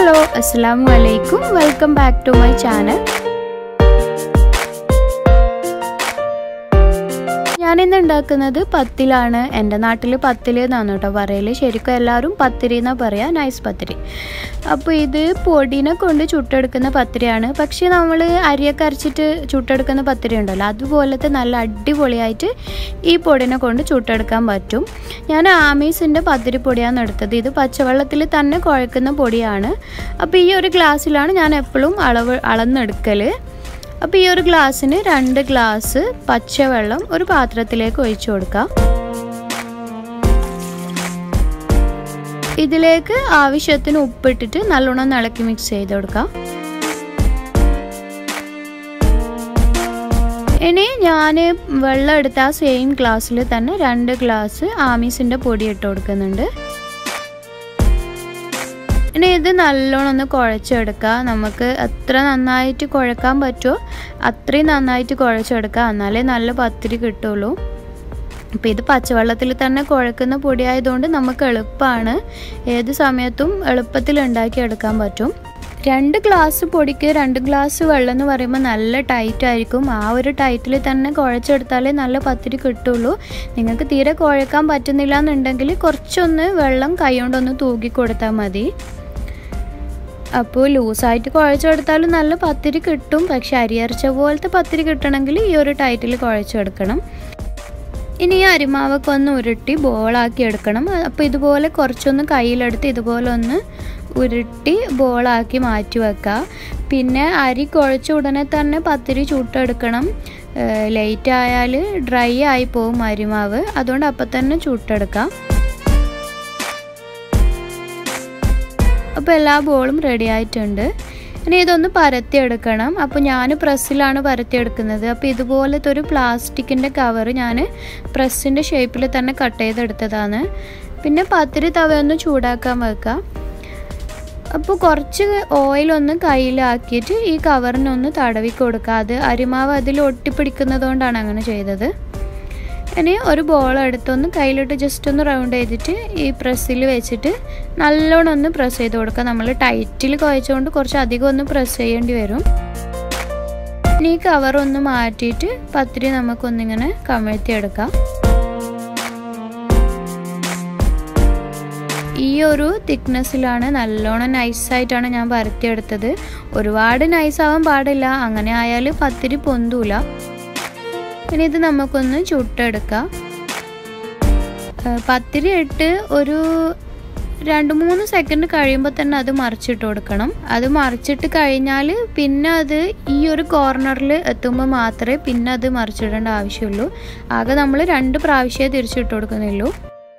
hello അസ്സാം വലൈക്കും welcome back to my channel ഞാനിന്ന് ഉണ്ടാക്കുന്നത് പത്തിലാണ് എൻ്റെ നാട്ടിൽ പത്തിൽ എന്നാണ് കേട്ടോ പറയൽ ശരിക്കും എല്ലാവരും പത്തിരി എന്നാണ് പറയുക നൈസ് പത്തിരി അപ്പോൾ ഇത് പൊടിനെ കൊണ്ട് ചുട്ടെടുക്കുന്ന പത്തിരിയാണ് പക്ഷേ നമ്മൾ അരിയൊക്കെ അരച്ചിട്ട് ചുട്ടെടുക്കുന്ന പത്തിരി ഉണ്ടല്ലോ അതുപോലത്തെ നല്ല അടിപൊളിയായിട്ട് ഈ പൊടിനെ കൊണ്ട് ചുട്ടെടുക്കാൻ പറ്റും ഞാൻ ആമീസിൻ്റെ പത്തിരി പൊടിയാണ് എടുത്തത് ഇത് പച്ചവെള്ളത്തിൽ തന്നെ കുഴക്കുന്ന പൊടിയാണ് അപ്പോൾ ഈ ഒരു ഗ്ലാസ്സിലാണ് ഞാൻ എപ്പോഴും അളവ് അളന്നെടുക്കൽ അപ്പോൾ ഈ ഒരു ഗ്ലാസ്സിന് രണ്ട് ഗ്ലാസ് പച്ചവെള്ളം ഒരു പാത്രത്തിലേക്ക് ഒഴിച്ചു കൊടുക്കാം ഇതിലേക്ക് ആവശ്യത്തിന് ഉപ്പിട്ടിട്ട് നല്ലോണം ഇളക്കി മിക്സ് ചെയ്ത് കൊടുക്കാം ഇനി ഞാൻ വെള്ളം എടുത്ത ആ സെയിം ഗ്ലാസ്സിൽ തന്നെ രണ്ട് ഗ്ലാസ് ആമീസിൻ്റെ പൊടി ഇട്ട് കൊടുക്കുന്നുണ്ട് ഇനി ഇത് നല്ലോണം ഒന്ന് കുഴച്ചെടുക്കുക നമുക്ക് എത്ര നന്നായിട്ട് കുഴക്കാൻ പറ്റുമോ അത്രയും നന്നായിട്ട് കുഴച്ചെടുക്കുക എന്നാലേ നല്ല പത്തിരി കിട്ടുള്ളൂ അപ്പോൾ ഇത് പച്ചവെള്ളത്തിൽ തന്നെ കുഴക്കുന്ന പൊടിയായതുകൊണ്ട് നമുക്ക് എളുപ്പമാണ് ഏത് സമയത്തും എളുപ്പത്തിൽ ഉണ്ടാക്കിയെടുക്കാൻ പറ്റും രണ്ട് ഗ്ലാസ് പൊടിക്ക് രണ്ട് ഗ്ലാസ് വെള്ളം എന്ന് പറയുമ്പോൾ നല്ല ടൈറ്റ് ആയിരിക്കും ആ ഒരു ടൈറ്റിൽ തന്നെ കുഴച്ചെടുത്താലേ നല്ല പത്തിരി കിട്ടുള്ളൂ നിങ്ങൾക്ക് തീരെ കുഴക്കാൻ പറ്റുന്നില്ല എന്നുണ്ടെങ്കിൽ കുറച്ചൊന്ന് വെള്ളം കൈകൊണ്ടൊന്ന് തൂക്കി കൊടുത്താൽ മതി അപ്പോൾ ലൂസായിട്ട് കുഴച്ചെടുത്താലും നല്ല പത്തിരി കിട്ടും പക്ഷെ അരിയരച്ച പോലത്തെ പത്തിരി കിട്ടണമെങ്കിൽ ഈ ഒരു ടൈറ്റിൽ കുഴച്ചെടുക്കണം ഇനി ഈ അരിമാവൊക്കെ ഒന്ന് ഉരുട്ടി ബോളാക്കി എടുക്കണം അപ്പോൾ ഇതുപോലെ കുറച്ചൊന്ന് കയ്യിലെടുത്ത് ഇതുപോലെ ഒന്ന് ഉരുട്ടി ബോളാക്കി മാറ്റി വെക്കുക പിന്നെ അരി കുഴച്ച ഉടനെ തന്നെ പത്തിരി ചുട്ടെടുക്കണം ലേറ്റ് ആയാൽ ഡ്രൈ ആയി പോകും അരിമാവ് അതുകൊണ്ട് അപ്പം തന്നെ ചുട്ടെടുക്കാം അപ്പോൾ എല്ലാ ബോളും റെഡി ആയിട്ടുണ്ട് ഇനി ഇതൊന്ന് പരത്തിയെടുക്കണം അപ്പോൾ ഞാൻ പ്രസ്സിലാണ് പരത്തിയെടുക്കുന്നത് അപ്പോൾ ഇതുപോലത്തെ ഒരു പ്ലാസ്റ്റിക്കിൻ്റെ കവർ ഞാൻ പ്രസ്സിൻ്റെ ഷേപ്പിൽ തന്നെ കട്ട് ചെയ്തെടുത്തതാണ് പിന്നെ പത്തിരി തവയൊന്ന് ചൂടാക്കാൻ വെക്കാം അപ്പോൾ കുറച്ച് ഓയിലൊന്ന് കയ്യിലാക്കിയിട്ട് ഈ കവറിനൊന്ന് തടവി കൊടുക്കുക അത് അരിമാവ് അതിൽ ഒട്ടിപ്പിടിക്കുന്നതുകൊണ്ടാണ് അങ്ങനെ ചെയ്തത് ഇനി ഒരു ബോൾ എടുത്തൊന്ന് കയ്യിലിട്ട് ജസ്റ്റ് ഒന്ന് റൗണ്ട് ചെയ്തിട്ട് ഈ പ്രസ്സിൽ വെച്ചിട്ട് നല്ലോണം ഒന്ന് പ്രസ് ചെയ്ത് കൊടുക്കുക നമ്മൾ ടൈറ്റിൽ കുഴച്ചുകൊണ്ട് കുറച്ച് അധികം ഒന്ന് പ്രസ് ചെയ്യേണ്ടി വരും ഇനി ഈ കവർ ഒന്ന് മാറ്റിയിട്ട് പത്തിരി നമുക്കൊന്നിങ്ങനെ കമഴ്ത്തിയെടുക്കാം ഈ ഒരു തിക്നെസ്സിലാണ് നല്ലോണം നൈസായിട്ടാണ് ഞാൻ പരത്തിയെടുത്തത് ഒരുപാട് നൈസാവാൻ പാടില്ല അങ്ങനെ ആയാൽ പത്തിരി പൊന്തൂല ഇനി ഇത് നമുക്കൊന്ന് ചുട്ടെടുക്കാം പത്തിരി ഇട്ട് ഒരു രണ്ട് മൂന്ന് സെക്കൻഡ് കഴിയുമ്പോൾ തന്നെ അത് മറിച്ചിട്ട് കൊടുക്കണം അത് മറിച്ചിട്ട് കഴിഞ്ഞാൽ പിന്നെ അത് ഈ ഒരു കോർണറിൽ എത്തുമ്പോൾ മാത്രമേ പിന്നെ അത് മറിച്ചിടേണ്ട ആവശ്യമുള്ളൂ ആകെ നമ്മൾ രണ്ട് പ്രാവശ്യമേ തിരിച്ചിട്ട് കൊടുക്കുന്നുള്ളൂ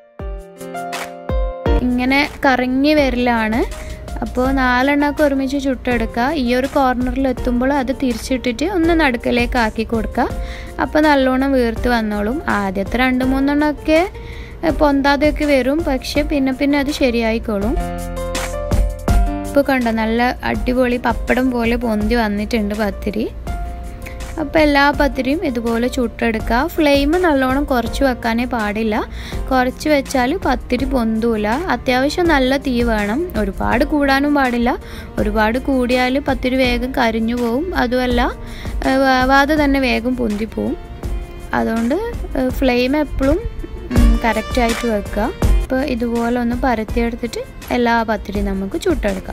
ഇങ്ങനെ കറങ്ങി വരലാണ് അപ്പോൾ നാലെണ്ണമൊക്കെ ഒരുമിച്ച് ചുട്ടെടുക്കുക ഈ ഒരു കോർണറിൽ എത്തുമ്പോൾ അത് തിരിച്ചിട്ടിട്ട് ഒന്ന് നടുക്കലേക്ക് ആക്കി കൊടുക്കുക അപ്പോൾ നല്ലോണം വീർത്ത് വന്നോളും ആദ്യത്തെ രണ്ട് മൂന്നെണ്ണമൊക്കെ പൊന്താതെയൊക്കെ വരും പക്ഷെ പിന്നെ പിന്നെ അത് ശരിയായിക്കോളും ഇപ്പോൾ കണ്ടോ നല്ല അടിപൊളി പപ്പടം പോലെ പൊന്തി വന്നിട്ടുണ്ട് പത്തിരി അപ്പോൾ എല്ലാ പത്തിരിയും ഇതുപോലെ ചുട്ടെടുക്കുക ഫ്ലെയിം നല്ലോണം കുറച്ച് വെക്കാനേ പാടില്ല കുറച്ച് വെച്ചാൽ പത്തിരി പൊന്തൂല അത്യാവശ്യം നല്ല തീ വേണം ഒരുപാട് കൂടാനും പാടില്ല ഒരുപാട് കൂടിയാൽ പത്തിരി വേഗം കരിഞ്ഞു പോവും അതുമല്ല വേവാതെ തന്നെ വേഗം പൊന്തിപ്പോവും അതുകൊണ്ട് ഫ്ലെയിം എപ്പോഴും കറക്റ്റായിട്ട് വെക്കുക അപ്പോൾ ഇതുപോലെ ഒന്ന് പരത്തിയെടുത്തിട്ട് എല്ലാ പത്തിരി നമുക്ക് ചുട്ടെടുക്കാം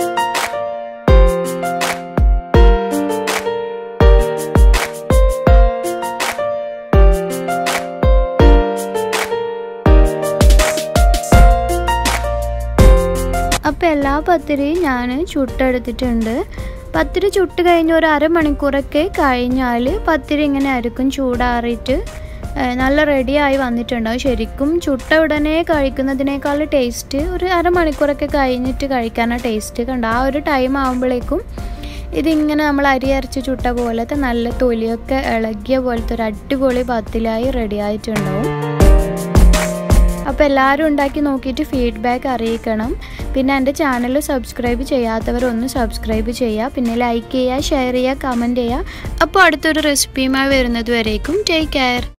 അപ്പോൾ എല്ലാ പത്തിരിയും ഞാൻ ചുട്ടെടുത്തിട്ടുണ്ട് പത്തിരി ചുട്ട് കഴിഞ്ഞ് ഒരു അരമണിക്കൂറൊക്കെ കഴിഞ്ഞാൽ പത്തിരി ഇങ്ങനെ ആയിരിക്കും ചൂടാറിയിട്ട് നല്ല റെഡിയായി വന്നിട്ടുണ്ടാവും ശരിക്കും ചുട്ട ഉടനെ കഴിക്കുന്നതിനേക്കാൾ ടേസ്റ്റ് ഒരു അരമണിക്കൂറൊക്കെ കഴിഞ്ഞിട്ട് കഴിക്കാനാണ് ടേസ്റ്റ് കണ്ട ആ ഒരു ടൈം ആകുമ്പോഴേക്കും ഇതിങ്ങനെ നമ്മൾ അരി അരച്ച് ചുട്ട പോലത്തെ നല്ല തൊലിയൊക്കെ ഇളകിയ പോലത്തെ ഒരു അടിപൊളി പത്തിലായി റെഡി ആയിട്ടുണ്ടാവും അപ്പോൾ എല്ലാവരും ഉണ്ടാക്കി നോക്കിയിട്ട് ഫീഡ്ബാക്ക് അറിയിക്കണം പിന്നെ എൻ്റെ ചാനൽ സബ്സ്ക്രൈബ് ചെയ്യാത്തവരൊന്ന് സബ്സ്ക്രൈബ് ചെയ്യുക പിന്നെ ലൈക്ക് ചെയ്യുക ഷെയർ ചെയ്യുക കമൻറ്റ് ചെയ്യുക അപ്പോൾ അടുത്തൊരു റെസിപ്പിയുമായി വരുന്നത് വരേക്കും ടേക്ക് കെയർ